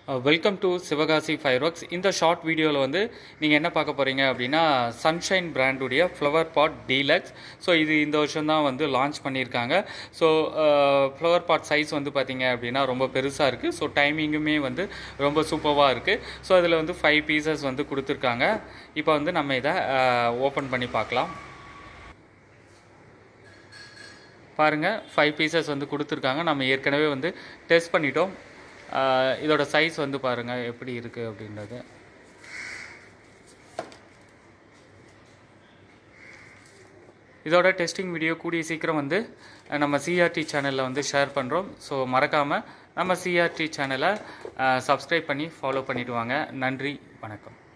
welcome to Sivakasi fireworks இந்த short வீடியோவில் வந்து நீங்கள் என்ன பார்க்க போகிறீங்க அப்படின்னா சன்ஷைன் பிராண்டுடைய ஃப்ளவர் பாட் டீலக்ஸ் ஸோ இது இந்த வருஷம் தான் வந்து லான்ச் பண்ணியிருக்காங்க ஸோ ஃப்ளவர் பாட் சைஸ் வந்து பார்த்தீங்க அப்படின்னா ரொம்ப பெருசாக இருக்குது ஸோ டைமிங்குமே வந்து ரொம்ப சூப்பராக இருக்குது ஸோ அதில் வந்து ஃபைவ் பீசஸ் வந்து கொடுத்துருக்காங்க இப்போ வந்து நம்ம இதை ஓப்பன் பண்ணி பார்க்கலாம் பாருங்கள் ஃபைவ் பீசஸ் வந்து கொடுத்துருக்காங்க நம்ம ஏற்கனவே வந்து டெஸ்ட் பண்ணிட்டோம் ஆஹ் இதோட சைஸ் வந்து பாருங்கள் எப்படி இருக்குது அப்படின்றது இதோட டெஸ்டிங் வீடியோ கூடிய சீக்கிரம் வந்து அஹ், நம்ம சிஆர்டி சேனலில் வந்து ஷேர் பண்ணுறோம் ஸோ மறக்காமல் நம்ம சிஆர்டி சேனலை சப்ஸ்கிரைப் பண்ணி ஃபாலோ பண்ணிட்டு வாங்க நன்றி வணக்கம்